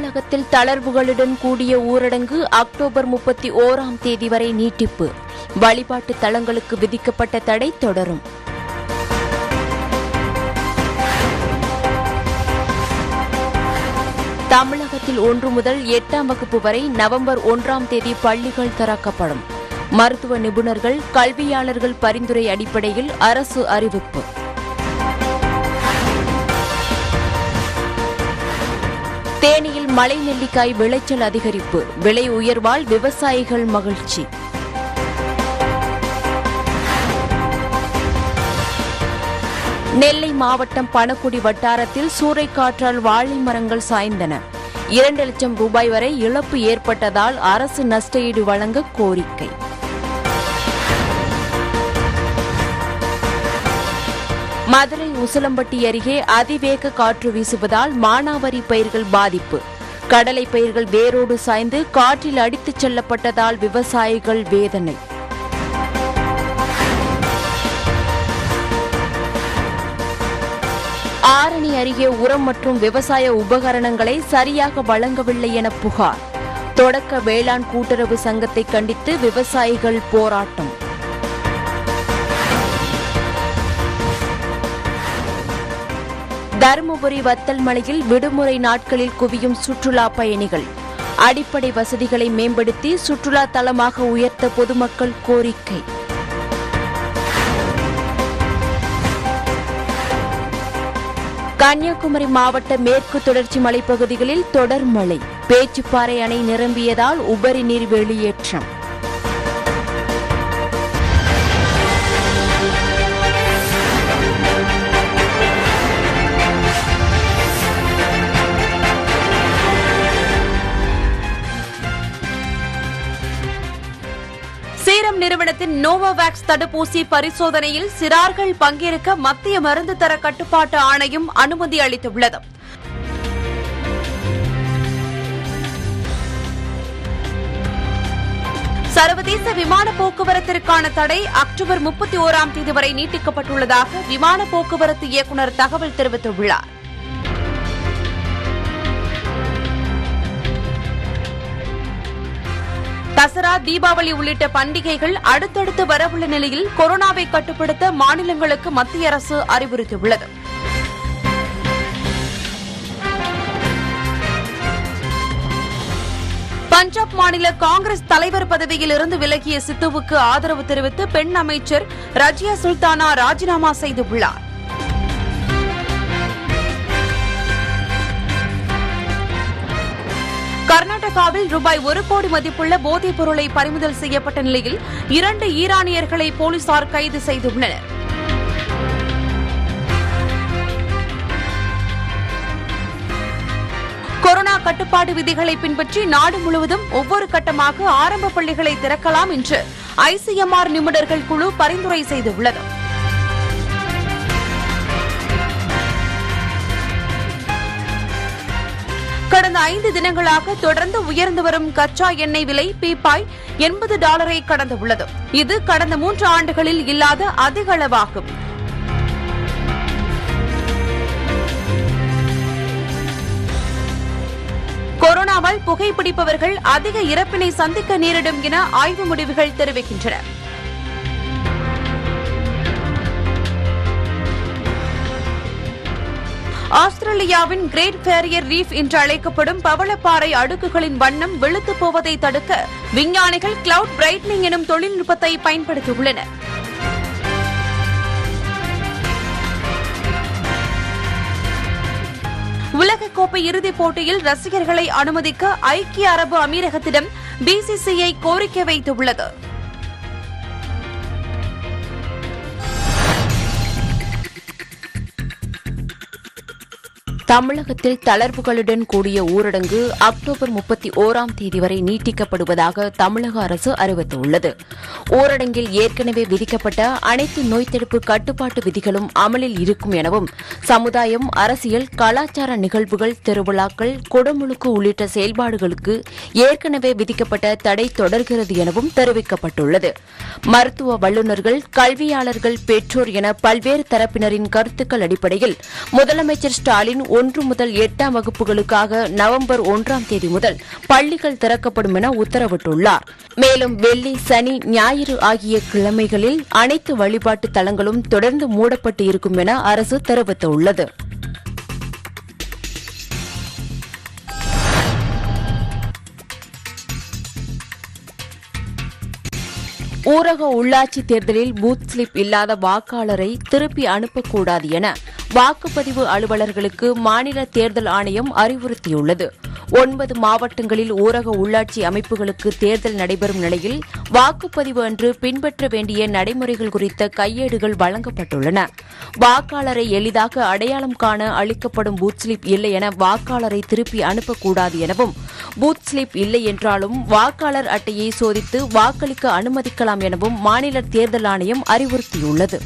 தமிழகத்தில் தளர்வுகளுடன் கூடிய ஊரடங்கு அக்டோபர் முப்பத்தி ஓராம் தேதி வரை நீட்டிப்பு வழிபாட்டு தலங்களுக்கு விதிக்கப்பட்ட தடை தொடரும் தமிழகத்தில் ஒன்று முதல் எட்டாம் வகுப்பு வரை நவம்பர் ஒன்றாம் தேதி பள்ளிகள் திறக்கப்படும் மருத்துவ நிபுணர்கள் கல்வியாளர்கள் பரிந்துரை அடிப்படையில் அரசு அறிவிப்பு தேனியில் மலை நெல்லிக்காய் விளைச்சல் அதிகரிப்பு விலை உயர்வால் விவசாயிகள் மகிழ்ச்சி நெல்லை மாவட்டம் பணக்குடி வட்டாரத்தில் சூறைக்காற்றால் வாழை மரங்கள் சாய்ந்தன இரண்டு லட்சம் ரூபாய் வரை இழப்பு ஏற்பட்டதால் அரசு நஷ்டஈடு வழங்க கோரிக்கை மதுரை உசிலம்பட்டி அருகே அதிவேக காற்று வீசுவதால் மானாவாரி பயிர்கள் பாதிப்பு கடலை பயிர்கள் வேரோடு சாய்ந்து காற்றில் அடித்துச் செல்லப்பட்டதால் விவசாயிகள் வேதனை ஆரணி அருகே உரம் மற்றும் விவசாய உபகரணங்களை சரியாக வழங்கவில்லை என புகார் தொடக்க வேளாண் கூட்டுறவு சங்கத்தை கண்டித்து விவசாயிகள் போராட்டம் தருமபுரி வத்தல் மலையில் விடுமுறை நாட்களில் குவியும் சுற்றுலா பயணிகள் அடிப்படை வசதிகளை மேம்படுத்தி சுற்றுலா தலமாக உயர்த்த பொதுமக்கள் கோரிக்கை கன்னியாகுமரி மாவட்ட மேற்கு தொடர்ச்சி மலைப்பகுதிகளில் தொடர் மழை பேச்சுப்பாறை அணை நிரம்பியதால் உபரி நீர் வெளியேற்றம் சீரம் நிறுவனத்தின் நோவோவேக்ஸ் தடுப்பூசி பரிசோதனையில் சிறார்கள் பங்கேற்க மத்திய மருந்து தர கட்டுப்பாட்டு ஆணையம் அனுமதி அளித்துள்ளது சர்வதேச விமான போக்குவரத்திற்கான தடை அக்டோபர் முப்பத்தி ஓராம் தேதி வரை நீட்டிக்கப்பட்டுள்ளதாக விமான போக்குவரத்து இயக்குநர் தகவல் தெரிவித்துள்ளார் தசரா தீபாவளி உள்ளிட்ட பண்டிகைகள் அடுத்தடுத்து வரவுள்ள நிலையில் கொரோனாவை கட்டுப்படுத்த மாநிலங்களுக்கு மத்திய அரசு அறிவுறுத்தியுள்ளது பஞ்சாப் மாநில காங்கிரஸ் தலைவர் பதவியில் இருந்து விலகிய சித்துவுக்கு ஆதரவு தெரிவித்து பெண் அமைச்சர் ரஜியா சுல்தானா ராஜினாமா செய்துள்ளார் கர்நாடகாவில் ரூபாய் ஒரு கோடி மதிப்புள்ள போதைப் பொருளை பறிமுதல் செய்யப்பட்ட நிலையில் இரண்டு ஈரானியர்களை போலீசார் கைது செய்துள்ளனர் கொரோனா கட்டுப்பாடு விதிகளை பின்பற்றி நாடு முழுவதும் ஒவ்வொரு கட்டமாக ஆரம்ப பள்ளிகளை திறக்கலாம் என்று ஐசிஎம்ஆர் நிபுணர்கள் குழு பரிந்துரை செய்துள்ளது கடந்த ஐந்து தினங்களாக தொடர்ந்து உயர்ந்து வரும் கச்சா எண்ணெய் விலை பீப்பாய் எண்பது டாலரை கடந்துள்ளது இது கடந்த மூன்று ஆண்டுகளில் இல்லாத அதிக அளவாகும் கொரோனாவால் புகைப்பிடிப்பவர்கள் அதிக இறப்பினை சந்திக்க நேரிடும் என ஆய்வு முடிவுகள் தெரிவிக்கின்றன ஆஸ்திரேலியாவின் கிரேட் பேரியர் ரீஃப் என்று அழைக்கப்படும் பவளப்பாறை அடுக்குகளின் வண்ணம் வெளுத்துப் போவதை தடுக்க விஞ்ஞானிகள் கிளவுட் பிரைட்னிங் எனும் தொழில்நுட்பத்தை பயன்படுத்தியுள்ளனர் உலகக்கோப்பை இறுதிப் போட்டியில் ரசிகர்களை அனுமதிக்க ஐக்கிய அரபு அமீரகத்திடம் பிசிசிஐ கோரிக்கை வைத்துள்ளது தமிழகத்தில் தளர்வுகளுடன் கூடிய ஊரடங்கு அக்டோபர் முப்பத்தி ஓராம் தேதி வரை நீட்டிக்கப்படுவதாக தமிழக அரசு அறிவித்துள்ளது ஊரடங்கில் ஏற்கனவே விதிக்கப்பட்ட அனைத்து நோய் தடுப்பு கட்டுப்பாட்டு விதிகளும் அமலில் இருக்கும் எனவும் சமுதாயம் அரசியல் கலாச்சார நிகழ்வுகள் திருவிழாக்கள் குடமுழுக்கு உள்ளிட்ட செயல்பாடுகளுக்கு ஏற்கனவே விதிக்கப்பட்ட தடை தொடர்கிறது எனவும் தெரிவிக்கப்பட்டுள்ளது மருத்துவ வல்லுநர்கள் கல்வியாளர்கள் பெற்றோர் என பல்வேறு தரப்பினரின் கருத்துக்கள் அடிப்படையில் முதலமைச்சர் ஸ்டாலின் ஒன்று முதல் எட்டாம் வகுப்புகளுக்காக நவம்பர் ஒன்றாம் தேதி முதல் பள்ளிகள் திறக்கப்படும் என உத்தரவிட்டுள்ளார் மேலும் வெள்ளி சனி ஞாயிறு ஆகிய கிழமைகளில் அனைத்து வழிபாட்டு தலங்களும் தொடர்ந்து மூடப்பட்டு இருக்கும் என அரசு தெரிவித்துள்ளது ஊரக உள்ளாட்சி தேர்தலில் பூத் ஸ்லிப் இல்லாத வாக்காளரை திருப்பி அனுப்பக்கூடாது என வாக்குப்பதிவு அலுவலர்களுக்கு மாநில தேர்தல் ஆணையம் அறிவுறுத்தியுள்ளது ஒன்பது மாவட்டங்களில் ஊரக உள்ளாட்சி அமைப்புகளுக்கு தேர்தல் நடைபெறும் நிலையில் வாக்குப்பதிவு அன்று பின்பற்ற வேண்டிய நடைமுறைகள் குறித்த கையேடுகள் வழங்கப்பட்டுள்ளன வாக்காளரை எளிதாக அடையாளம் காண அளிக்கப்படும் பூத் ஸ்லிப் இல்லை என வாக்காளரை திருப்பி அனுப்பக்கூடாது எனவும் பூத் ஸ்லிப் இல்லை என்றாலும் வாக்காளர் அட்டையை சோதித்து வாக்களிக்க அனுமதிக்கலாம் எனவும் மாநில தேர்தல் ஆணையம் அறிவுறுத்தியுள்ளது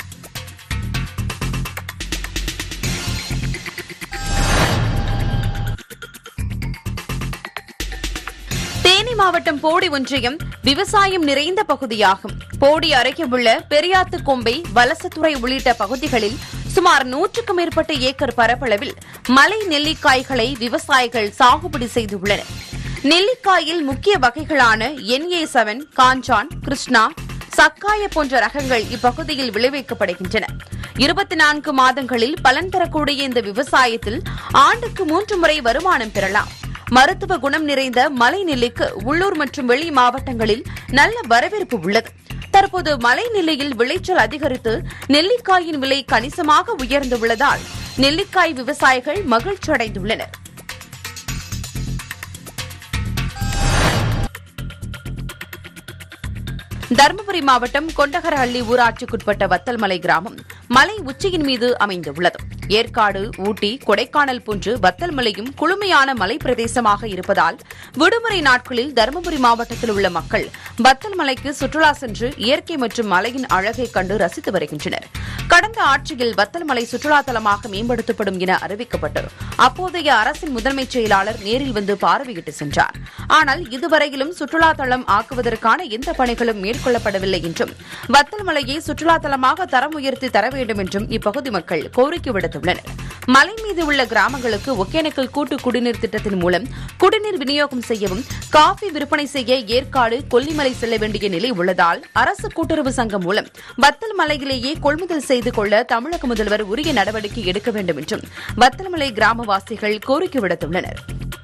தேனி மாவட்டம் போடி ஒன்றியம் விவசாயம் நிறைந்த பகுதியாகும் போடி அருகே உள்ள பெரியாத்து கொம்பை வலசத்துறை உள்ளிட்ட பகுதிகளில் சுமார் நூற்றுக்கும் மேற்பட்ட ஏக்கர் பரப்பளவில் மலை நெல்லிக்காய்களை விவசாயிகள் சாகுபடி செய்துள்ளனர் நெல்லிக்காயில் முக்கிய வகைகளான என்ஏ செவன் காஞ்சான் கிருஷ்ணா சக்காய போன்ற ரகங்கள் இப்பகுதியில் விளைவிக்கப்படுகின்றன இருபத்தி நான்கு மாதங்களில் பலன் தரக்கூடிய இந்த விவசாயத்தில் ஆண்டுக்கு மூன்று முறை வருமானம் பெறலாம் மருத்துவ குணம் நிறைந்த மலை நெல்லிக்கு உள்ளூர் மற்றும் வெளி மாவட்டங்களில் நல்ல வரவேற்பு உள்ளது தற்போது மலை நெல்லியில் விளைச்சல் அதிகரித்து நெல்லிக்காயின் விலை கணிசமாக உயர்ந்துள்ளதால் நெல்லிக்காய் விவசாயிகள் மகிழ்ச்சி அடைந்துள்ளனர் தருமபுரி மாவட்டம் கொண்டகரஹள்ளி ஊராட்சிக்குட்பட்ட வத்தல்மலை கிராமம் மலை உச்சியின் மீது அமைந்துள்ளது ஏற்காடு ஊட்டி கொடைக்கானல் போன்று வத்தல்மலையும் குளுமையான மலை பிரதேசமாக இருப்பதால் விடுமுறை நாட்களில் தருமபுரி மாவட்டத்தில் உள்ள மக்கள் வத்தல்மலைக்கு சுற்றுலா சென்று இயற்கை மற்றும் மலையின் அழகை கண்டு ரசித்து வருகின்றனர் கடந்த ஆட்சியில் வத்தல்மலை சுற்றுலா தலமாக மேம்படுத்தப்படும் என அறிவிக்கப்பட்டு அப்போதைய அரசின் முதன்மைச் செயலாளர் நேரில் வந்து பார்வையிட்டு சென்றார் ஆனால் இதுவரையிலும் சுற்றுலா தளம் ஆக்குவதற்கான எந்த பணிகளும் மேற்கொள்ளப்படவில்லை என்றும் வத்தல்மலையை சுற்றுலா தலமாக தரம் உயர்த்தி தர வேண்டும் என்றும் இப்பகுதி மக்கள் கோரிக்கை விடுத்துள்ளனர் மலை மீது உள்ள கிராமங்களுக்கு ஒகேனக்கல் கூட்டு குடிநீர் திட்டத்தின் மூலம் குடிநீர் விநியோகம் செய்யவும் காஃபி விற்பனை செய்ய ஏற்காடு கொல்லிமலை செல்ல வேண்டிய நிலை உள்ளதால் அரசு கூட்டுறவு சங்கம் மூலம் வத்தல் மலையிலேயே கொள்முதல் செய்து கொள்ள தமிழக முதல்வர் உரிய நடவடிக்கை எடுக்க வேண்டும் என்றும் வத்தல்மலை கிராமவாசிகள் கோரிக்கை விடுத்துள்ளனர்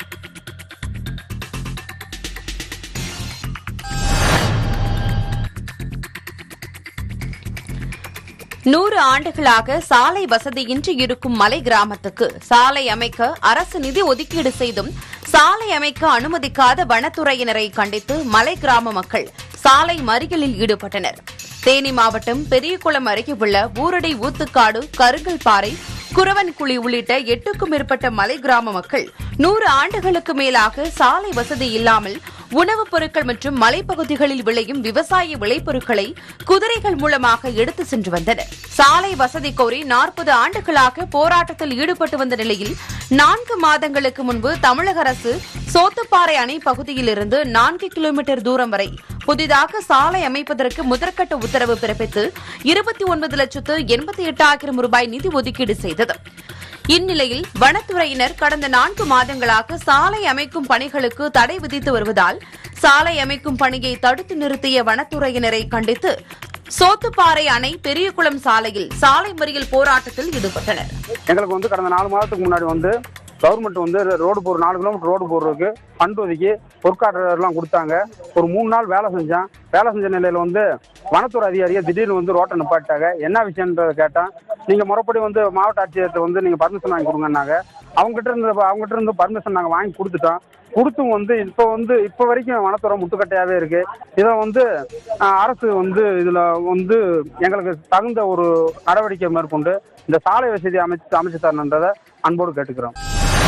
நூறு ஆண்டுகளாக சாலை வசதியின்றி இருக்கும் மலை கிராமத்துக்கு சாலை அமைக்க அரசு நிதி ஒதுக்கீடு செய்தும் சாலை அமைக்க அனுமதிக்காத வனத்துறையினரை கண்டித்து மலை கிராம மக்கள் சாலை மறியலில் ஈடுபட்டனர் தேனி மாவட்டம் பெரியகுளம் அருகே உள்ள ஊரடை ஊத்துக்காடு கருங்கல்பாறை குறவன்குழி உள்ளிட்ட எட்டுக்கும் மேற்பட்ட மலை கிராம மக்கள் நூறு ஆண்டுகளுக்கு மேலாக சாலை வசதி இல்லாமல் உணவுப் பொருட்கள் மற்றும் மலைப்பகுதிகளில் விளையும் விவசாய விளைபொருட்களை குதிரைகள் மூலமாக எடுத்து சென்று வந்தனர் சாலை வசதி கோரி நாற்பது ஆண்டுகளாக போராட்டத்தில் ஈடுபட்டு வந்த நிலையில் நான்கு மாதங்களுக்கு முன்பு தமிழக அரசு சோத்துப்பாறை அணை பகுதியிலிருந்து நான்கு கிலோமீட்டர் தூரம் வரை புதிதாக சாலை அமைப்பதற்கு முதற்கட்ட உத்தரவு பிறப்பித்து இருபத்தி ஒன்பது லட்சத்து எண்பத்தி எட்டாயிரம் ரூபாய் நிதி ஒதுக்கீடு செய்தது இந்நிலையில் வனத்துறையினர் கடந்த நான்கு மாதங்களாக சாலை அமைக்கும் பணிகளுக்கு தடை விதித்து வருவதால் சாலை அமைக்கும் பணியை தடுத்து நிறுத்திய வனத்துறையினரை கண்டித்து சோத்துப்பாறை அணை பெரியகுளம் சாலையில் சாலை மறியல் போராட்டத்தில் ஈடுபட்டனர் எங்களுக்கு வந்து கடந்த நாலு மாதத்துக்கு முன்னாடி வந்து கவர்மெண்ட் வந்து ரோடு போர் நாலு கிலோமீட்டர் ரோடு போடுறதுக்கு ஃபண்ட் ஒதுக்கி பொற்காட்டெல்லாம் கொடுத்தாங்க ஒரு மூணு நாள் வேலை செஞ்சேன் வேலை செஞ்ச நிலையில் வந்து வனத்துறை அதிகாரியை திடீர்னு வந்து ரோட்டை நிப்பாட்டாங்க என்ன விஷயன்றத கேட்டேன் நீங்கள் முறைப்படி வந்து மாவட்ட ஆட்சியர்கிட்ட வந்து நீங்கள் பர்மிஷன் வாங்கி கொடுங்கன்னாங்க அவங்ககிட்ட இருந்து அவங்ககிட்ட இருந்து பர்மிஷன் நாங்கள் வாங்கி கொடுத்துட்டோம் கொடுத்தும் வந்து இப்போ வந்து இப்போ வரைக்கும் வனத்துறை முட்டுக்கட்டையாகவே இருக்கு இதை வந்து ஆஹ், அரசு வந்து இதில் வந்து எங்களுக்கு தகுந்த ஒரு நடவடிக்கை மேற்கொண்டு இந்த சாலை வசதி அமைச்சு அமைச்சு தரணுன்றதை அன்போடு கேட்டுக்கிறோம்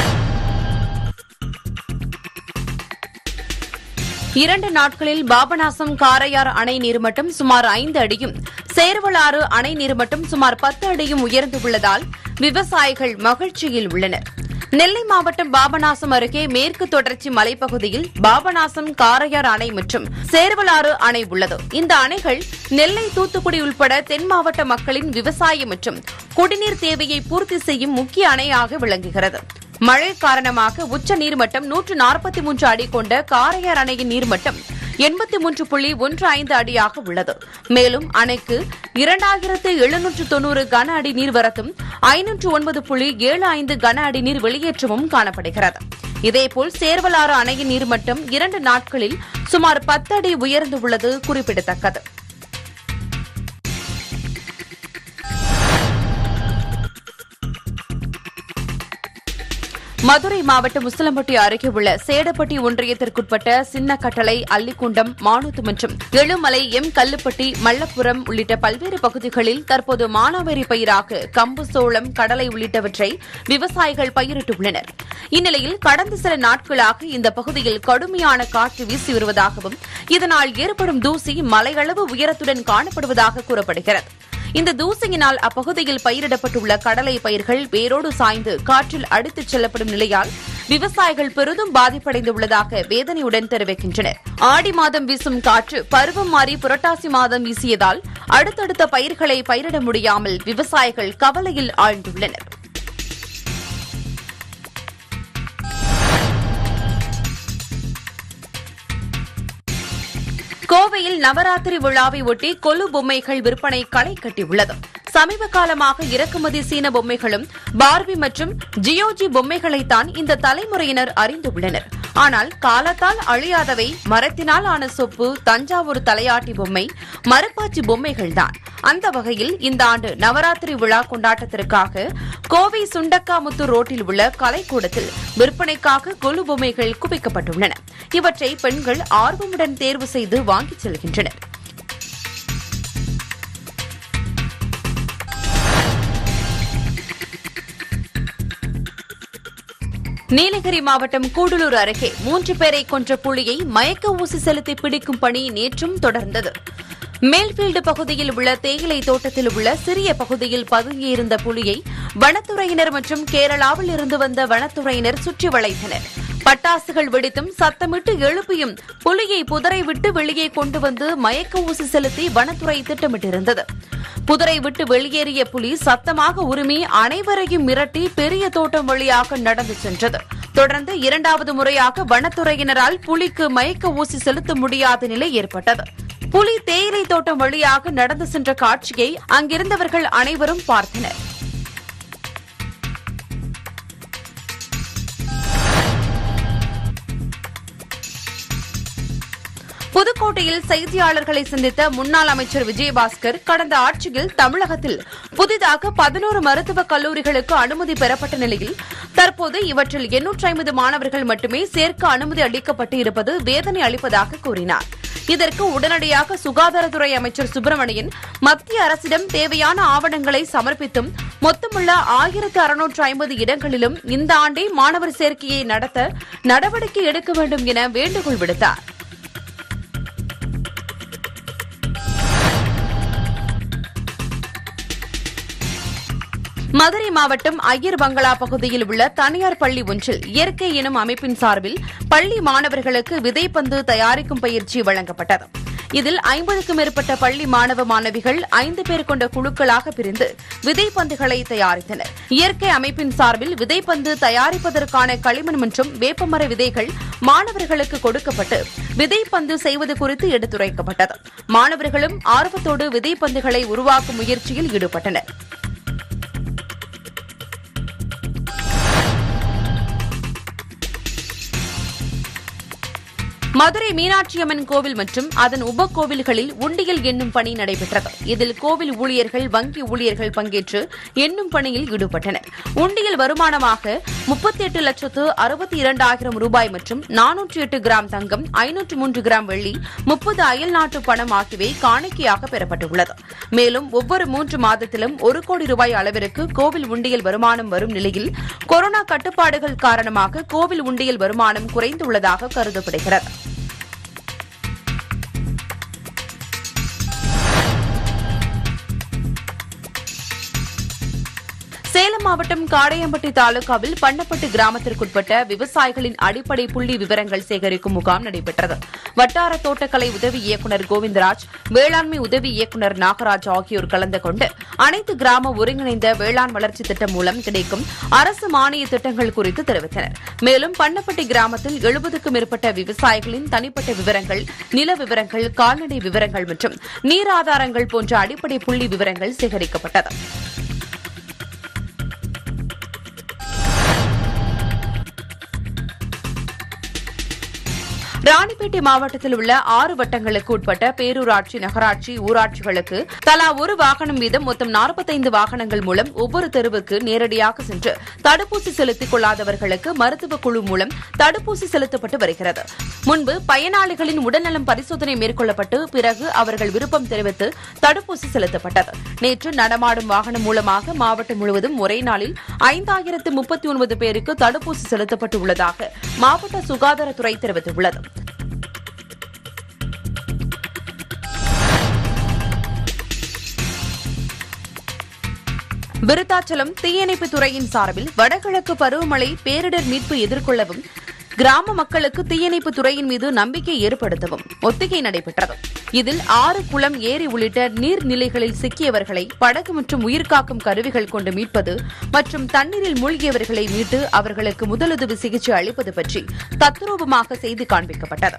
இரண்டு நாட்களில் பாபநாசம் காரையார் அணை நீர்மட்டம் சுமார் ஐந்து அடியும் சேர்வலாறு அணை நீர்மட்டம் சுமார் பத்து அடியும் உயர்ந்துள்ளதால் விவசாயிகள் மகிழ்ச்சியில் உள்ளனர் நெல்லை மாவட்டம் பாபநாசம் அருகே மேற்கு தொடர்ச்சி மலைப்பகுதியில் பாபநாசம் காரையார் அணை மற்றும் சேர்வலாறு அணை உள்ளது இந்த அணைகள் நெல்லை தூத்துக்குடி உட்பட தென் மாவட்ட மக்களின் விவசாய மற்றும் குடிநீர் தேவையை பூர்த்தி செய்யும் முக்கிய அணையாக விளங்குகிறது மழை காரணமாக உச்ச நீர்மட்டம் நூற்று நாற்பத்தி மூன்று அடி கொண்ட காரையார் அணையின் நீர்மட்டம் எண்பத்தி மூன்று புள்ளி ஒன்று ஐந்து அடியாக உள்ளது மேலும் அணைக்கு இரண்டாயிரத்து எழுநூற்று தொன்னூறு கன அடி நீர்வரத்தும் ஐநூற்று ஒன்பது புள்ளி ஏழு ஐந்து கன அடி நீர் வெளியேற்றமும் காணப்படுகிறது இதேபோல் சேர்வலாறு அணையின் நீர்மட்டம் இரண்டு நாட்களில் சுமார் பத்து அடி உயர்ந்துள்ளது குறிப்பிடத்தக்கது மதுரை மாவட்டம் முசலம்பட்டி அருகே உள்ள சேடப்பட்டி ஒன்றியத்திற்குட்பட்ட சின்னக்கட்டளை அல்லிக்குண்டம் மானூத்து மற்றும் எழுமலை எம் கல்லுப்பட்டி மல்லப்புரம் உள்ளிட்ட பல்வேறு பகுதிகளில் தற்போது மானாவாரி பயிராக கம்பு சோளம் கடலை உள்ளிட்டவற்றை விவசாயிகள் பயிரிட்டுள்ளனர் இந்நிலையில் கடந்த சில நாட்களாக இந்த பகுதியில் கடுமையான காற்று வீசி வருவதாகவும் இதனால் ஏற்படும் தூசி மலையளவு உயரத்துடன் காணப்படுவதாக கூறப்படுகிறது இந்த தூசியினால் அப்பகுதியில் பயிரிடப்பட்டுள்ள கடலை பயிர்கள் வேரோடு சாய்ந்து காற்றில் அடித்துச் செல்லப்படும் நிலையால் விவசாயிகள் பெரிதும் பாதிப்படைந்துள்ளதாக வேதனையுடன் தெரிவிக்கின்றனர் ஆடி மாதம் வீசும் காற்று பருவம் மாறி புரட்டாசி மாதம் வீசியதால் அடுத்தடுத்த பயிர்களை பயிரிட முடியாமல் விவசாயிகள் கவலையில் ஆழ்ந்துள்ளனர் கோவையில் நவராத்திரி விழாவை ஒட்டி கொலு பொம்மைகள் விற்பனை களை கட்டியுள்ளது சமீப காலமாக இறக்குமதி சீன பொம்மைகளும் பார்பி மற்றும் ஜியோஜி பொம்மைகளைத்தான் இந்த தலைமுறையினர் அறிந்துள்ளனர் ஆனால் காலத்தால் அழியாதவை மரத்தினால் ஆன சொப்பு தஞ்சாவூர் தலையாட்டி பொம்மை மரப்பாச்சி பொம்மைகள்தான் அந்த வகையில் இந்த ஆண்டு நவராத்திரி விழா கொண்டாட்டத்திற்காக கோவை சுண்டக்காமுத்தூர் ரோட்டில் உள்ள கலைக்கூடத்தில் விற்பனைக்காக கொலு பொம்மைகள் குவிக்கப்பட்டுள்ளன இவற்றை பெண்கள் ஆர்வமுடன் தேர்வு செய்து வாங்கிச் செல்கின்றனர் நீலகிரி மாவட்டம் கூடலூர் அருகே மூன்று பேரை கொன்ற புலியை மயக்க ஊசி செலுத்தி பிடிக்கும் பணி நேற்றும் தொடர்ந்தது மேல்பீல்டு பகுதியில் உள்ள தேயிலை தோட்டத்தில் உள்ள சிறிய பகுதியில் பதுங்கியிருந்த புலியை வனத்துறையினர் மற்றும் கேரளாவில் இருந்து வந்த வனத்துறையினர் சுற்றி வளைத்தனர் பட்டாசுகள் வெடித்தும் சத்தமிட்டு எழுப்பியும் புலியை புதரை விட்டு வெளியே கொண்டு வந்து மயக்க ஊசி செலுத்தி வனத்துறை திட்டமிட்டிருந்தது புதரை விட்டு வெளியேறிய புலி சத்தமாக உரிமை அனைவரையும் மிரட்டி பெரிய தோட்டம் வழியாக நடந்து சென்றது தொடர்ந்து இரண்டாவது முறையாக வனத்துறையினரால் புலிக்கு மயக்க ஊசி செலுத்த முடியாத நிலை ஏற்பட்டது புலி தேயிலை தோட்டம் வழியாக நடந்து சென்ற காட்சியை அங்கிருந்தவர்கள் அனைவரும் பார்த்தனர் புதுக்கோட்டையில் செய்தியாளர்களை சந்தித்த முன்னாள் அமைச்சர் விஜயபாஸ்கர் கடந்த ஆட்சியில் தமிழகத்தில் புதிதாக பதினோரு மருத்துவக் கல்லூரிகளுக்கு அனுமதி பெறப்பட்ட நிலையில் தற்போது இவற்றில் எண்ணூற்றி ஐம்பது மாணவர்கள் மட்டுமே சேர்க்க அனுமதி அளிக்கப்பட்டு இருப்பது வேதனை அளிப்பதாக கூறினார் இதற்கு உடனடியாக சுகாதாரத்துறை அமைச்சர் சுப்பிரமணியன் மத்திய அரசிடம் தேவையான ஆவணங்களை சமர்ப்பித்தும் மொத்தமுள்ள ஆயிரத்து அறுநூற்று ஐம்பது இடங்களிலும் இந்த ஆண்டே மாணவர் சேர்க்கையை நடத்த நடவடிக்கை எடுக்க வேண்டும் என வேண்டுகோள் விடுத்தார் மதுரை மாவட்டம் ஐயர் பங்களா பகுதியில் உள்ள தனியார் பள்ளி ஒன்றில் இயற்கை எனும் அமைப்பின் சார்பில் பள்ளி மாணவர்களுக்கு விதைப்பந்து தயாரிக்கும் பயிற்சி வழங்கப்பட்டது இதில் ஐம்பதுக்கும் மேற்பட்ட பள்ளி மாணவ மாணவிகள் ஐந்து பேர் கொண்ட குழுக்களாக பிரிந்து விதைப்பந்துகளை தயாரித்தனர் இயற்கை அமைப்பின் சார்பில் விதைப்பந்து தயாரிப்பதற்கான களிமண் மற்றும் வேப்பமர விதைகள் மாணவர்களுக்கு கொடுக்கப்பட்டு விதைப்பந்து செய்வது குறித்து எடுத்துரைக்கப்பட்டது மாணவர்களும் ஆர்வத்தோடு விதைப்பந்துகளை உருவாக்கும் முயற்சியில் ஈடுபட்டனர் மதுரை மீனாட்சியம்மன் கோவில் மற்றும் அதன் உப கோவில்களில் உண்டியல் எண்ணும் பணி நடைபெற்றது இதில் கோவில் ஊழியர்கள் வங்கி ஊழியர்கள் பங்கேற்று எண்ணும் பணியில் ஈடுபட்டனர் உண்டியல் வருமானமாக முப்பத்தி எட்டு லட்சத்து அறுபத்தி இரண்டாயிரம் ரூபாய் மற்றும் நானூற்றி எட்டு கிராம் தங்கம் ஐநூற்று மூன்று கிராம் வெள்ளி முப்பது அயல்நாட்டு பணம் ஆகியவை காணிக்கையாக பெறப்பட்டுள்ளது மேலும் ஒவ்வொரு மூன்று மாதத்திலும் ஒரு கோடி ரூபாய் அளவிற்கு கோவில் உண்டியல் வருமானம் வரும் நிலையில் கொரோனா கட்டுப்பாடுகள் காரணமாக கோவில் உண்டியல் வருமானம் குறைந்துள்ளதாக கருதப்படுகிறது சேலம் சேலம் மாவட்டம் காடையம்பட்டி தாலுகாவில் பண்ணப்பட்டு கிராமத்திற்குட்பட்ட விவசாயிகளின் அடிப்படை புள்ளி விவரங்கள் சேகரிக்கும் முகாம் நடைபெற்றது வட்டார தோட்டக்கலை உதவி இயக்குநர் கோவிந்தராஜ் வேளாண்மை உதவி இயக்குநர் நாகராஜ் ஆகியோர் கலந்து கொண்டு அனைத்து கிராம ஒருங்கிணைந்த வேளாண் வளர்ச்சி திட்டம் மூலம் கிடைக்கும் அரசு மானிய திட்டங்கள் குறித்து தெரிவித்தனர் மேலும் பண்ணப்பட்டி கிராமத்தில் எழுபதுக்கும் மேற்பட்ட விவசாயிகளின் தனிப்பட்ட விவரங்கள் நில விவரங்கள் கால்நடை விவரங்கள் மற்றும் நீர் ஆதாரங்கள் போன்ற அடிப்படை புள்ளி விவரங்கள் சேகரிக்கப்பட்டது ராணிப்பேட்டை மாவட்டத்தில் உள்ள ஆறு வட்டங்களுக்கு உட்பட்ட பேரூராட்சி நகராட்சி ஊராட்சிகளுக்கு தலா ஒரு வாகனம் வீதம் மொத்தம் நாற்பத்தைந்து வாகனங்கள் மூலம் ஒவ்வொரு தெருவுக்கு நேரடியாக சென்று தடுப்பூசி செலுத்திக் கொள்ளாதவர்களுக்கு மருத்துவ குழு மூலம் தடுப்பூசி செலுத்தப்பட்டு வருகிறது முன்பு பயனாளிகளின் உடல்நலம் பரிசோதனை மேற்கொள்ளப்பட்டு பிறகு அவர்கள் விருப்பம் தெரிவித்து தடுப்பூசி செலுத்தப்பட்டது நேற்று நடமாடும் வாகனம் மூலமாக மாவட்டம் முழுவதும் ஒரே நாளில் ஐந்தாயிரத்து முப்பத்தி ஒன்பது பேருக்கு தடுப்பூசி செலுத்தப்பட்டுள்ளதாக மாவட்ட சுகாதாரத்துறை தெரிவித்துள்ளது விருத்தாச்சலம் தீயணைப்பு துறையின் சார்பில் வடகிழக்கு பருவமழை பேரிடர் மீட்பு எதிர்கொள்ளவும் கிராம மக்களுக்கு தீயணைப்பு துறையின் மீது நம்பிக்கை ஏற்படுத்தவும் ஒத்திகை நடைபெற்றது இதில் ஆறு குளம் ஏரி உள்ளிட்ட நீர்நிலைகளில் சிக்கியவர்களை படகு மற்றும் உயிர்காக்கும் கருவிகள் கொண்டு மீட்பது மற்றும் தண்ணீரில் மூழ்கியவர்களை மீட்டு அவர்களுக்கு முதலுதவி சிகிச்சை அளிப்பது பற்றி தத்ரூபமாக செய்து காண்பிக்கப்பட்டது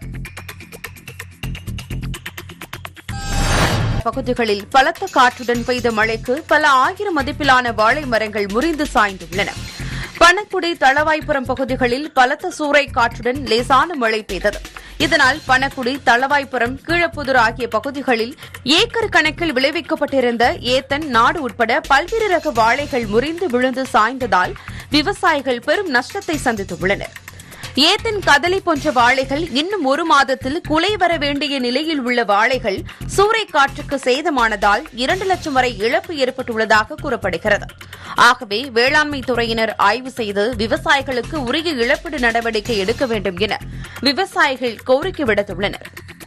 பகுதிகளில் பலத்த காற்றுடன் பெய்த மழைக்கு பல ஆயிரம் மதிப்பிலான வாழை மரங்கள் முறிந்து சாய்ந்துள்ளன பணக்குடி தளவாய்ப்புறம் பகுதிகளில் பலத்த சூறை காற்றுடன் லேசான மழை பெய்தது இதனால் பணக்குடி தளவாய்ப்புறம் கீழப்புதூர் ஆகிய பகுதிகளில் ஏக்கர் கணக்கில் விளைவிக்கப்பட்டிருந்த ஏத்தன் நாடு உட்பட பல்வேறு ரக வாழைகள் முறிந்து விழுந்து சாய்ந்ததால் விவசாயிகள் பெரும் நஷ்டத்தை சந்தித்துள்ளனர் ஏத்தன் கதலி போன்ற வாழைகள் இன்னும் ஒரு மாதத்தில் குலை வர வேண்டிய நிலையில் உள்ள வாழைகள் சூறை காற்றுக்கு சேதமானதால் இரண்டு லட்சம் வரை இழப்பு ஏற்பட்டுள்ளதாக கூறப்படுகிறது ஆகவே வேளாண்மை துறையினர் ஆய்வு செய்து விவசாயிகளுக்கு உரிய இழப்பீடு நடவடிக்கை எடுக்க வேண்டும் என விவசாயிகள் கோரிக்கை விடுத்துள்ளனர்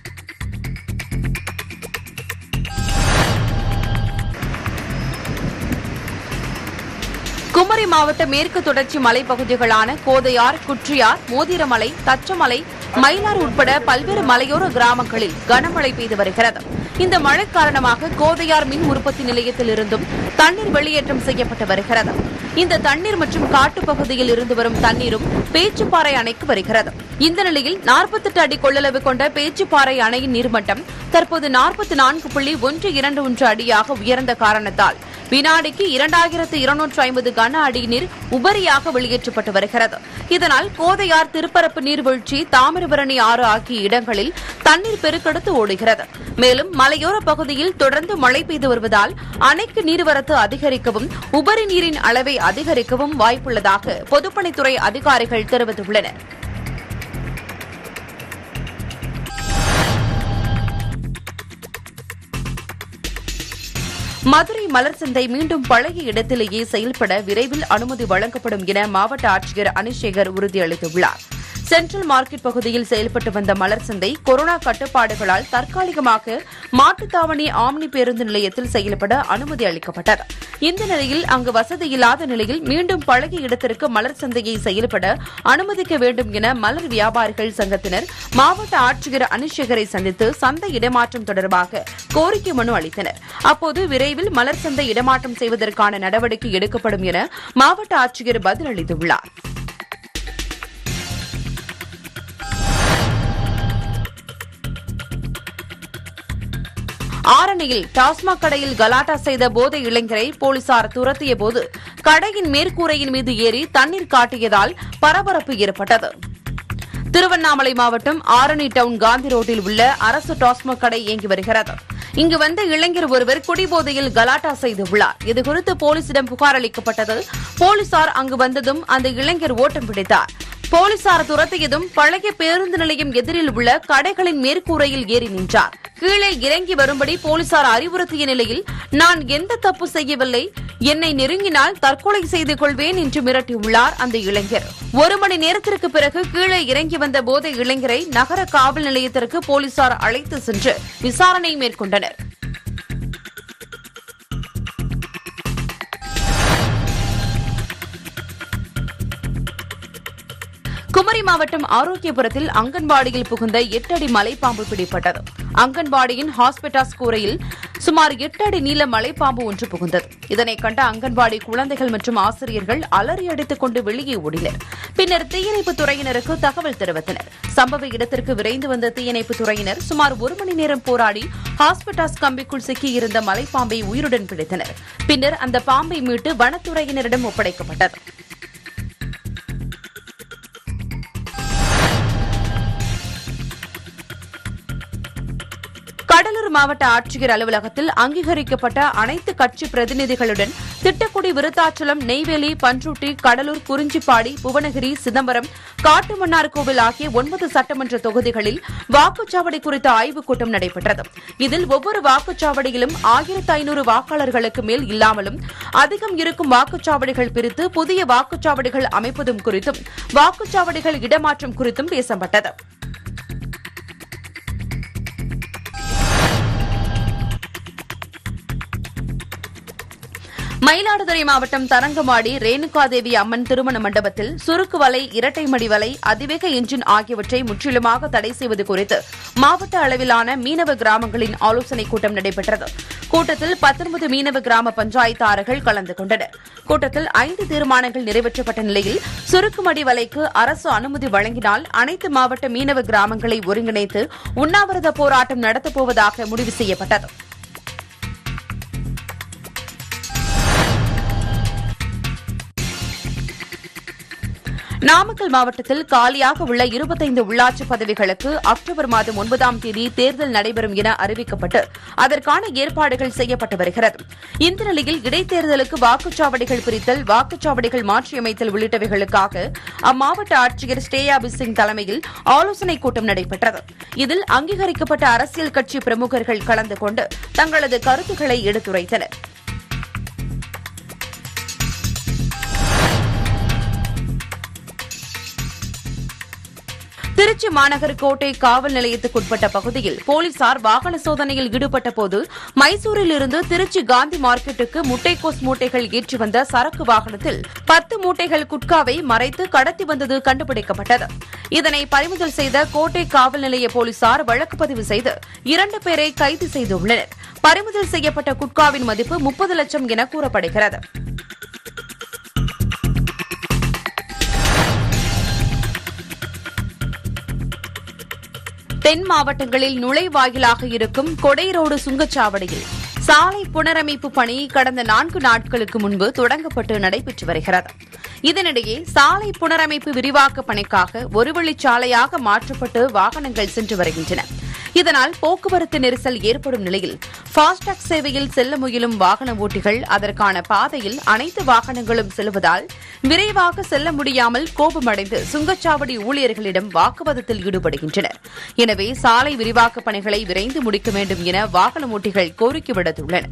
குமரி மாவட்ட மேற்கு தொடர்ச்சி மலைப்பகுதிகளான கோதையார் குற்றியார் மோதிரமலை தச்சமலை மயிலார் உட்பட பல்வேறு மலையோர கிராமங்களில் கனமழை பெய்து வருகிறது இந்த மழை காரணமாக கோதையார் மின் உற்பத்தி நிலையத்தில் இருந்தும் தண்ணீர் வெளியேற்றம் செய்யப்பட்டு வருகிறது இந்த தண்ணீர் மற்றும் காட்டுப்பகுதியில் இருந்து வரும் தண்ணீரும் பேச்சுப்பாறை அணைக்கு வருகிறது இந்த நிலையில் நாற்பத்தெட்டு அடி கொள்ளளவு கொண்ட பேச்சுப்பாறை அணையின் நீர்மட்டம் தற்போது நாற்பத்தி நான்கு புள்ளி ஒன்று இரண்டு ஒன்று அடியாக உயர்ந்த காரணத்தால் வினாடிக்கு இரண்டாயிரத்து இருநூற்று ஐம்பது கன அடி நீர் உபரியாக வெளியேற்றப்பட்டு வருகிறது இதனால் கோதையார் திருப்பரப்பு நீர்வீழ்ச்சி தாமிரபரணி ஆறு ஆகிய இடங்களில் தண்ணீர் பெருக்கெடுத்து ஓடுகிறது மேலும் மலையோர பகுதியில் தொடர்ந்து மழை பெய்து வருவதால் அணைக்கு நீர்வரத்து அதிகரிக்கவும் உபரி நீரின் அளவை அதிகரிக்கவும் வாய்ப்புள்ளதாக பொதுப்பணித்துறை அதிகாரிகள் தெரிவித்துள்ளனர் மதுரை மலர் சந்தை மீண்டும் பழைய இடத்திலேயே செயல்பட விரைவில் அனுமதி வழங்கப்படும் என மாவட்ட ஆட்சியர் அனிஷேகர் உறுதியளித்துள்ளார் சென்ட்ரல் மார்க்கெட் பகுதியில் செயல்பட்டு வந்த மலர் சந்தை கொரோனா கட்டுப்பாடுகளால் தற்காலிகமாக மாட்டுத்தாவணி ஆம்னி பேருந்து நிலையத்தில் செயல்பட அனுமதி அளிக்கப்பட்டது இந்த நிலையில் அங்கு வசதி இல்லாத நிலையில் மீண்டும் பழைய இடத்திற்கு மலர் சந்தையை செயல்பட அனுமதிக்க வேண்டும் என மலர் வியாபாரிகள் சங்கத்தினர் மாவட்ட ஆட்சியர் அனிஷேகரை சந்தித்து சந்தை இடமாற்றம் தொடர்பாக கோரிக்கை மனு அளித்தனர் அப்போது விரைவில் மலர் சந்தை இடமாற்றம் செய்வதற்கான நடவடிக்கை எடுக்கப்படும் என மாவட்ட ஆட்சியர் பதிலளித்துள்ளார் ஆரணியில் டாஸ்மாக் கடையில் கலாட்டா செய்த போதை இளைஞரை போலீசார் துரத்திய போது கடையின் மேற்கூரையின் மீது ஏறி தண்ணீர் காட்டியதால் பரபரப்பு ஏற்பட்டது திருவண்ணாமலை மாவட்டம் ஆரணி டவுன் காந்தி ரோட்டில் உள்ள அரசு டாஸ்மாக் கடை இயங்கி வருகிறது இங்கு வந்த இளைஞர் ஒருவர் குடிபோதையில் கலாட்டா செய்துள்ளார் இதுகுறித்து போலீசிடம் புகார் அளிக்கப்பட்டது போலீசார் அங்கு வந்ததும் அந்த இளைஞர் ஓட்டம் பிடித்தார் போலீசார் துரத்தியதும் பழைய பேருந்து நிலையம் எதிரில் உள்ள கடைகளின் மேற்கூரையில் ஏறி நின்றார் கீழே இறங்கி வரும்படி போலீசார் அறிவுறுத்திய நிலையில் நான் எந்த தப்பு செய்யவில்லை என்னை நெருங்கினால் தற்கொலை செய்து கொள்வேன் என்று மிரட்டியுள்ளார் அந்த இளைஞர் ஒரு மணி நேரத்திற்கு பிறகு கீழே இறங்கி வந்த போதை இளைஞரை நகர காவல் நிலையத்திற்கு போலீசார் அழைத்து சென்று விசாரணை மேற்கொண்டனர் குமரி மாவட்டம் ஆரோக்கியபுரத்தில் அங்கன்வாடியில் புகுந்த எட்டு அடி மலைப்பாம்பு பிடிபட்டது அங்கன்வாடியின் ஹாஸ்பிட்டாஸ் கூரையில் சுமார் எட்டு அடி நீள மலைப்பாம்பு ஒன்று புகுந்தது இதனை கண்ட அங்கன்வாடி குழந்தைகள் மற்றும் ஆசிரியர்கள் அலறி அடித்துக் கொண்டு வெளியே ஓடினர் பின்னர் தீயணைப்பு துறையினருக்கு தகவல் தெரிவித்தனர் சம்பவ இடத்திற்கு விரைந்து வந்த தீயணைப்பு துறையினர் சுமார் ஒரு மணி நேரம் போராடி ஹாஸ்பிட்டாஸ் கம்பிக்குள் சிக்கியிருந்த மலைப்பாம்பை உயிருடன் பிடித்தனர் பின்னர் அந்த பாம்பை மீட்டு வனத்துறையினரிடம் ஒப்படைக்கப்பட்டது கடலூர் மாவட்ட ஆட்சியர் அலுவலகத்தில் அங்கீகரிக்கப்பட்ட அனைத்து கட்சி பிரதிநிதிகளுடன் திட்டக்குடி விருத்தாச்சலம் நெய்வேலி பன்ருட்டி கடலூர் குறிஞ்சிப்பாடி புவனகிரி சிதம்பரம் காட்டுமன்னார்கோவில் ஆகிய ஒன்பது சட்டமன்ற தொகுதிகளில் வாக்குச்சாவடி குறித்த ஆய்வுக் கூட்டம் நடைபெற்றது இதில் ஒவ்வொரு வாக்குச்சாவடியிலும் ஆயிரத்து ஐநூறு வாக்காளர்களுக்கு மேல் இல்லாமலும் அதிகம் இருக்கும் வாக்குச்சாவடிகள் பிரித்து புதிய வாக்குச்சாவடிகள் அமைப்பதும் குறித்தும் வாக்குச்சாவடிகள் இடமாற்றம் குறித்தும் பேசப்பட்டது மயிலாடுதுறை மாவட்டம் தரங்கம்பாடி ரேணுகாதேவி அம்மன் திருமண மண்டபத்தில் சுருக்கு வலை இரட்டை மடி வலை அதிவேக என்ஜின் ஆகியவற்றை முற்றிலுமாக தடை செய்வது குறித்து மாவட்ட அளவிலான மீனவ கிராமங்களின் ஆலோசனைக் கூட்டம் நடைபெற்றது கூட்டத்தில் பத்தொன்பது மீனவ கிராம பஞ்சாயத்தாளர்கள் கலந்து கொண்டனர் கூட்டத்தில் ஐந்து தீர்மானங்கள் நிறைவேற்றப்பட்ட நிலையில் சுருக்குமடி வலைக்கு அரசு அனுமதி வழங்கினால் அனைத்து மாவட்ட மீனவ கிராமங்களை ஒருங்கிணைத்து உண்ணாவிரத போராட்டம் நடத்தப்போவதாக முடிவு செய்யப்பட்டது நாமக்கல் மாவட்டத்தில் காலியாக உள்ள இருபத்தைந்து உள்ளாட்சி பதவிகளுக்கு அக்டோபர் மாதம் ஒன்பதாம் தேதி தேர்தல் நடைபெறும் என அறிவிக்கப்பட்டு அதற்கான ஏற்பாடுகள் செய்யப்பட்டு வருகிறது இந்த நிலையில் இடைத்தேர்தலுக்கு வாக்குச்சாவடிகள் பிரித்தல் வாக்குச்சாவடிகள் மாற்றியமைத்தல் உள்ளிட்டவைகளுக்காக அம்மாவட்ட ஆட்சியர் ஸ்ரேயா சிங் தலைமையில் ஆலோசனைக் கூட்டம் நடைபெற்றது இதில் அங்கீகரிக்கப்பட்ட அரசியல் கட்சி பிரமுகர்கள் கலந்து கொண்டு தங்களது கருத்துக்களை எடுத்துரைத்தனர் திருச்சி மாநகர் கோட்டை காவல் நிலையத்துக்குட்பட்ட பகுதியில் போலீசார் வாகன சோதனையில் ஈடுபட்ட போது மைசூரில் இருந்து திருச்சி காந்தி மார்க்கெட்டுக்கு முட்டைக்கோஸ் மூட்டைகள் ஏற்றி வந்த சரக்கு வாகனத்தில் பத்து மூட்டைகள் குட்காவை மறைத்து கடத்தி வந்தது கண்டுபிடிக்கப்பட்டது இதனை பறிமுதல் செய்த கோட்டை காவல் நிலைய போலீசார் வழக்கு பதிவு செய்து இரண்டு பேரை கைது செய்துள்ளனர் பறிமுதல் செய்யப்பட்ட குட்காவின் மதிப்பு முப்பது லட்சம் என கூறப்படுகிறது தென் மாவட்டங்களில் நுழைவாயிலாக இருக்கும் கொடை ரோடு சுங்கச்சாவடியில் சாலை புனரமைப்பு பணி கடந்த நான்கு நாட்களுக்கு முன்பு தொடங்கப்பட்டு நடைபெற்று வருகிறது இதனிடையே சாலை புனரமைப்பு விரிவாக்க பணிக்காக ஒரு வழிச்சாலையாக மாற்றப்பட்டு வாகனங்கள் சென்று வருகின்றன இதனால் போக்குவரத்து நெரிசல் ஏற்படும் நிலையில் ஃபாஸ்டாக் சேவையில் செல்ல முயலும் வாகன ஓட்டிகள் அதற்கான பாதையில் அனைத்து வாகனங்களும் செல்வதால் விரைவாக செல்ல முடியாமல் கோபமடைந்து சுங்கச்சாவடி ஊழியர்களிடம் வாக்குவாதத்தில் ஈடுபடுகின்றனர் எனவே சாலை விரிவாக்க பணிகளை விரைந்து முடிக்க வேண்டும் என வாகன ஓட்டிகள் கோரிக்கை விடுத்துள்ளனர்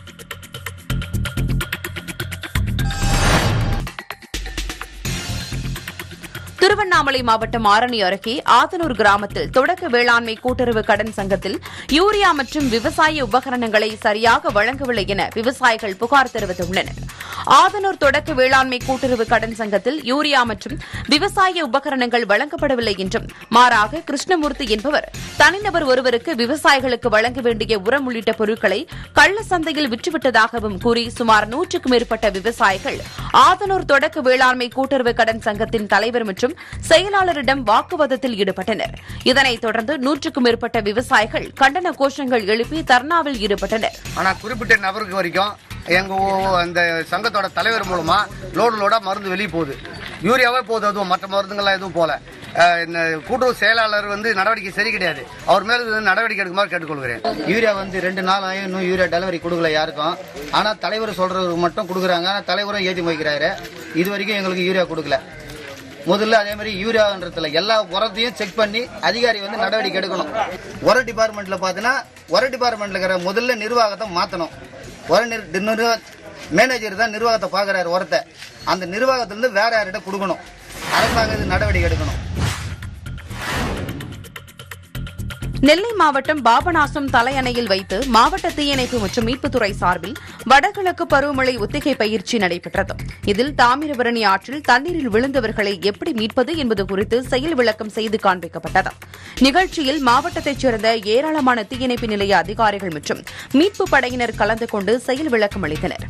திருவண்ணாமலை மாவட்டம் ஆரணி அருகே ஆத்தனூர் கிராமத்தில் தொடக்க வேளாண்மை கூட்டுறவு கடன் சங்கத்தில் யூரியா மற்றும் விவசாய உபகரணங்களை சரியாக வழங்கவில்லை என விவசாயிகள் புகார் தெரிவித்துள்ளனர் ஆதனூர் தொடக்க வேளாண்மை கூட்டுறவு கடன் சங்கத்தில் யூரியா மற்றும் விவசாய உபகரணங்கள் வழங்கப்படவில்லை என்றும் மாறாக கிருஷ்ணமூர்த்தி என்பவர் தனிநபர் ஒருவருக்கு விவசாயிகளுக்கு வழங்க வேண்டிய உரம் உள்ளிட்ட பொருட்களை கள்ள சந்தையில் விற்றுவிட்டதாகவும் கூறி சுமார் நூற்றுக்கும் மேற்பட்ட விவசாயிகள் ஆதனூர் தொடக்க வேளாண்மை கூட்டுறவு கடன் சங்கத்தின் தலைவர் மற்றும் செயலாளரிடம் வாக்குவாதத்தில் ஈடுபட்டனர் இதனைத் தொடர்ந்து நூற்றுக்கும் மேற்பட்ட விவசாயிகள் கண்டன கோஷங்கள் எழுப்பி தர்ணாவில் ஈடுபட்டனர் ஆனா குறிப்பிட்ட நபருக்கு வரைக்கும் எங்க ஊ- அந்த சங்கத்தோட தலைவர் மூலமா லோடு லோடா மருந்து வெளியே போகுது யூரியாவே போகுது அதுவும் மற்ற மருந்துங்கள்லாம் எதுவும் போல அஹ் இந்த கூட்டுறவு செயலாளர் வந்து நடவடிக்கை சரி கிடையாது அவர் மேல இது நடவடிக்கை எடுக்குமாறு கேட்டுக்கொள்கிறேன் யூரியா வந்து ரெண்டு நாள் ஆகும் இன்னும் யூரியா டெலிவரி கொடுக்கல யாருக்கும் ஆனா தலைவர் சொல்றவருக்கு மட்டும் கொடுக்குறாங்க ஆனா தலைவரும் ஏற்றி வைக்கிறாரு இது வரைக்கும் எங்களுக்கு யூரியா கொடுக்கல முதல்ல அதே மாதிரி யூரியான்றதுல எல்லா உரத்தையும் செக் பண்ணி அதிகாரி வந்து நடவடிக்கை எடுக்கணும் உர டிபார்ட்மெண்ட்ல பாத்தீங்கன்னா உர டிபார்ட்மெண்ட்ல இருக்கிற முதல்ல நிர்வாகத்தை மாத்தணும் உர நிர்- நிர்வா மேனேஜர் தான் நிர்வாகத்தை பாக்குறாரு உரத்தை அந்த நிர்வாகத்திலிருந்து வேற யார்கிட்ட கொடுக்கணும் அரசாங்கம் இது நடவடிக்கை எடுக்கணும் நெல்லை மாவட்டம் பாபநாசம் தலையணையில் வைத்து மாவட்ட தீயணைப்பு மற்றும் மீட்புத்துறை சார்பில் வடகிழக்கு பருவமழை ஒத்திகை பயிற்சி நடைபெற்றது இதில் தாமிரபரணி ஆற்றில் தண்ணீரில் விழுந்தவர்களை எப்படி மீட்பது என்பது குறித்து செயல் விளக்கம் செய்து காண்பிக்கப்பட்டது நிகழ்ச்சியில் மாவட்டத்தைச் சேர்ந்த ஏராளமான தீயணைப்பு நிலைய அதிகாரிகள் மற்றும் மீட்பு படையினர் கலந்து கொண்டு செயல் விளக்கம் அளித்தனர்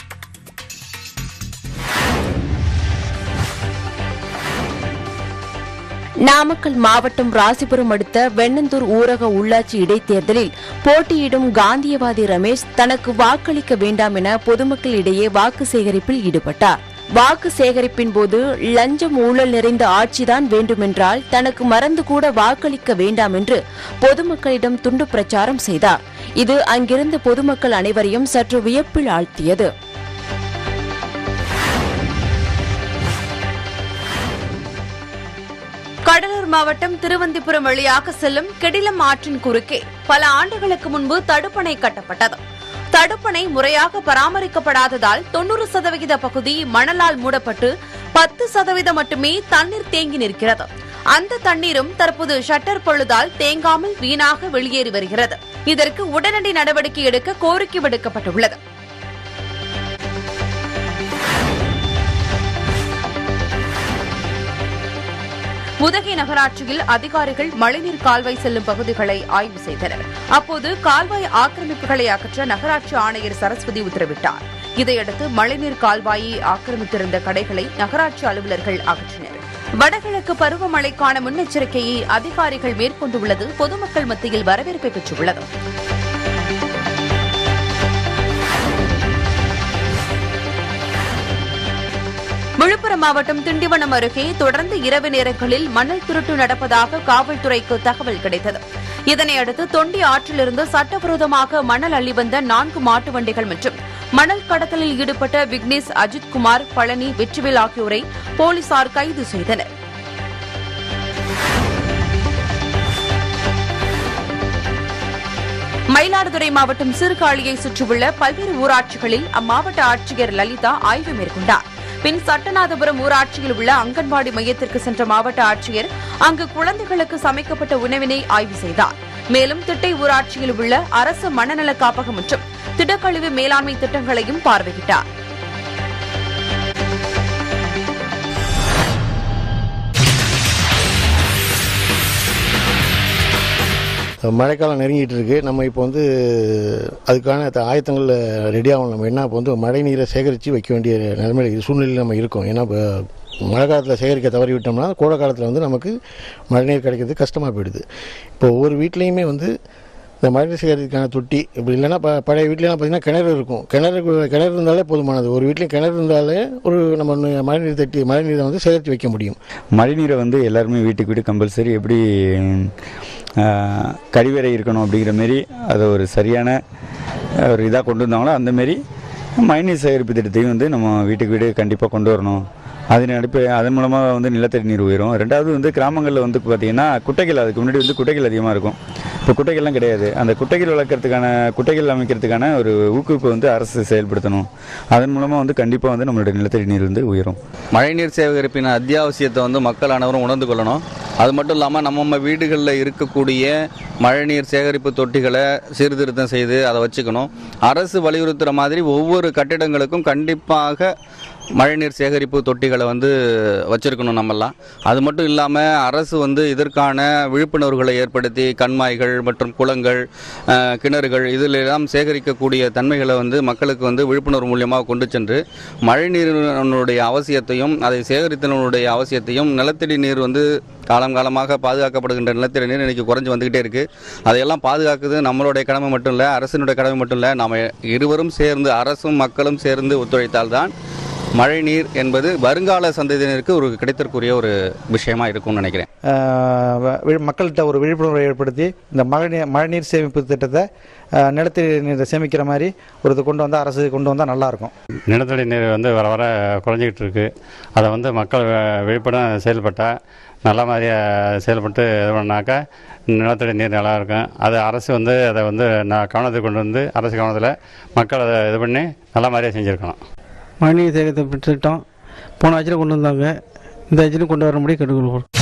நாமக்கல் மாவட்டம் ராசிபுரம் அடுத்த வெண்ணந்தூர் ஊரக உள்ளாட்சி இடைத்தேர்தலில் போட்டியிடும் காந்தியவாதி ரமேஷ் தனக்கு வாக்களிக்க வேண்டாம் என பொதுமக்களிடையே வாக்கு சேகரிப்பில் ஈடுபட்டார் வாக்கு சேகரிப்பின் போது லஞ்சம் ஊழல் நிறைந்த ஆட்சிதான் வேண்டுமென்றால் தனக்கு மறந்து கூட வாக்களிக்க வேண்டாம் என்று பொதுமக்களிடம் துண்டு பிரச்சாரம் செய்தார் இது அங்கிருந்த பொதுமக்கள் அனைவரையும் சற்று வியப்பில் ஆழ்த்தியது கடலூர் மாவட்டம் திருவந்திபுரம் வழியாக செல்லும் கெடிலம் ஆற்றின் குறுக்கே பல ஆண்டுகளுக்கு முன்பு தடுப்பணை கட்டப்பட்டது தடுப்பணை முறையாக பராமரிக்கப்படாததால் தொன்னூறு சதவிகித பகுதி மணலால் மூடப்பட்டு பத்து சதவீதம் மட்டுமே தண்ணீர் தேங்கி நிற்கிறது அந்த தண்ணீரும் தற்போது ஷட்டர் பொழுதால் தேங்காமல் வீணாக வெளியேறி வருகிறது இதற்கு உடனடி நடவடிக்கை எடுக்க கோரிக்கை விடுக்கப்பட்டுள்ளது உதகை நகராட்சியில் அதிகாரிகள் மழைநீர் கால்வாய் செல்லும் பகுதிகளை ஆய்வு செய்தனர் அப்போது கால்வாய் ஆக்கிரமிப்புகளை அகற்ற நகராட்சி ஆணையர் சரஸ்வதி உத்தரவிட்டார் இதையடுத்து மழைநீர் கால்வாயை ஆக்கிரமித்திருந்த கடைகளை நகராட்சி அலுவலர்கள் அகற்றினர் வடகிழக்கு பருவமழைக்கான முன்னெச்சரிக்கையை அதிகாரிகள் மேற்கொண்டுள்ளது பொதுமக்கள் மத்தியில் வரவேற்பை பெற்றுள்ளது விழுப்புரம் மாவட்டம் திண்டிவனம் அருகே தொடர்ந்து இரவு நேரங்களில் மணல் திருட்டு நடப்பதாக காவல்துறைக்கு தகவல் கிடைத்தது இதனையடுத்து தொண்டி ஆற்றிலிருந்து சட்டவிரோதமாக மணல் அள்ளி வந்த நான்கு மாட்டு வண்டிகள் மற்றும் மணல் கடத்தலில் ஈடுபட்ட விக்னேஷ் அஜித்குமார் பழனி வெற்றிவேல் ஆகியோரை போலீசார் கைது செய்தனர் மயிலாடுதுறை மாவட்டம் சீர்காழியை சுற்றியுள்ள பல்வேறு ஊராட்சிகளில் அம்மாவட்ட ஆட்சியர் லலிதா ஆய்வு மேற்கொண்டார் பின் சட்டநாதபுரம் ஊராட்சியில் உள்ள அங்கன்வாடி மையத்திற்கு சென்ற மாவட்ட ஆட்சியர் அங்கு குழந்தைகளுக்கு சமைக்கப்பட்ட உணவினை ஆய்வு செய்தார் மேலும் திட்டை ஊராட்சியில் உள்ள அரசு மனநல காப்பகம் மற்றும் திடக்கழிவு மேலாண்மை திட்டங்களையும் பார்வையிட்டார் மழைக்காலம் நெருங்கிட்டு இருக்கு நம்ம இப்போ வந்து அதுக்கான த- ஆயத்தங்கள் ரெடி ஆகணும் நம்ம என்ன இப்போ வந்து மழை நீரை சேகரித்து வைக்க வேண்டிய நிலைமையில இது சூழ்நிலையில் நம்ம இருக்கோம் ஏன்னா இப்போ மழை காலத்தில் சேகரிக்க தவறி விட்டோம்னா கோடை காலத்தில் வந்து நமக்கு மழைநீர் கிடைக்கிறது கஷ்டமாக போயிடுது இப்போ ஒவ்வொரு வீட்லேயுமே வந்து இந்த மழைநீர் சேகரிக்கிறதுக்கான தொட்டி இப்படி இல்லைன்னா ப பழைய வீட்லலாம் பார்த்தீங்கன்னா கிணறு இருக்கும் கிணறு கிணறு இருந்தாலே போதுமானது ஒரு வீட்லேயும் கிணறு இருந்தாலே ஒரு நம்ம நு- மழைநீர் தொட்டி மழைநீரை வந்து சேகரித்து வைக்க முடியும் மழைநீரை வந்து எல்லாருமே வீட்டுக்கு வீடு கம்பல்சரி எப்படி ஆ, கழிவறை இருக்கணும் அப்படிங்கிற மாரி அதை ஒரு சரியான ஒரு இதாக கொண்டு வந்தாங்களோ அந்த மாரி மழைநீர் சேகரிப்பு திட்டத்தையும் வந்து நம்ம வீட்டுக்கு வீடு கண்டிப்பாக கொண்டு வரணும் அதன் அடிப்படை அதன் மூலமாக வந்து நிலத்தடி நீர் உயரும் ரெண்டாவது வந்து கிராமங்களில் வந்து பார்த்திங்கன்னா குட்டைகள் அதுக்கு முன்னாடி வந்து குட்டைகள் அதிகமாக இருக்கும் இப்போ குட்டைகள்லாம் கிடையாது அந்த குட்டைகள் வளர்க்கறதுக்கான குட்டைகள் அமைக்கிறதுக்கான ஒரு ஊக்குவிப்பை வந்து அரசு செயல்படுத்தணும் அதன் மூலமாக வந்து கண்டிப்பாக வந்து நம்மளுடைய நிலத்தடி நீர் வந்து உயரும் மழைநீர் சேகரிப்பின் அத்தியாவசியத்தை வந்து மக்கள் அனைவரும் உணர்ந்து கொள்ளணும் அது மட்டும் இல்லாமல் நம்ம நம்ம வீடுகளில் இருக்கக்கூடிய மழைநீர் சேகரிப்பு தொட்டிகளை சீர்திருத்தம் செய்து அதை வச்சுக்கணும் அரசு வலியுறுத்துகிற மாதிரி ஒவ்வொரு கட்டிடங்களுக்கும் கண்டிப்பாக மழைநீர் சேகரிப்பு தொட்டிகளை வந்து வச்சிருக்கணும் நம்மெல்லாம் அது மட்டும் இல்லாமல் அரசு வந்து இதற்கான விழிப்புணர்வுகளை ஏற்படுத்தி கண்மாய்கள் மற்றும் குளங்கள் அஹ், கிணறுகள் இதில் எல்லாம் சேகரிக்கக்கூடிய தன்மைகளை வந்து மக்களுக்கு வந்து விழிப்புணர்வு மூலியமாக கொண்டு சென்று மழைநீரினுடைய அவசியத்தையும் அதை சேகரித்தனுடைய அவசியத்தையும் நிலத்தடி நீர் வந்து காலம் காலமாக பாதுகாக்கப்படுகின்ற நிலத்தடி நீர் இன்னைக்கு குறைஞ்சு வந்துக்கிட்டே இருக்குது அதையெல்லாம் பாதுகாக்குது நம்மளுடைய கடமை மட்டும் இல்லை அரசினுடைய கடமை மட்டும் இல்லை நாம் இருவரும் சேர்ந்து அரசும் மக்களும் சேர்ந்து ஒத்துழைத்தால்தான் மழை நீர் என்பது வருங்கால சந்ததியினருக்கு ஒரு கிடைத்திருக்கூடிய ஒரு விஷயமா இருக்கும்னு நினைக்கிறேன் ஆஹ் வ- விழி- மக்கள்கிட்ட ஒரு விழிப்புணர்வை ஏற்படுத்தி இந்த மழைநீர் மழைநீர் சேமிப்பு திட்டத்தை ஆஹ் நிலத்தடி நீரை சேமிக்கிற மாதிரி ஒரு இது கொண்டு வந்தால் அரசு கொண்டு வந்தால் நல்லாயிருக்கும் நிலத்தடி நீர் வந்து வர வர குறைஞ்சிக்கிட்டு இருக்கு அதை வந்து மக்கள் வி- விழிப்புடன் செயல்பட்டால் நல்ல மாதிரியாக செயல்பட்டு இது பண்ணாக்கா நிலத்தடி நீர் நல்லா இருக்கும் அது அரசு வந்து அதை வந்து நான் கவனத்துக்கு கொண்டு வந்து அரசு கவனத்தில் மக்கள் அதை இது பண்ணி நல்ல மாதிரியாக செஞ்சுருக்கணும் மழைநீர் சேகரிப்பு திட்டம் போன ஆட்சியில் கொண்டு வந்தாங்க இந்த ஆட்சியிலும் கொண்டு வர முடியும் கேட்டுக்கொள்வோம்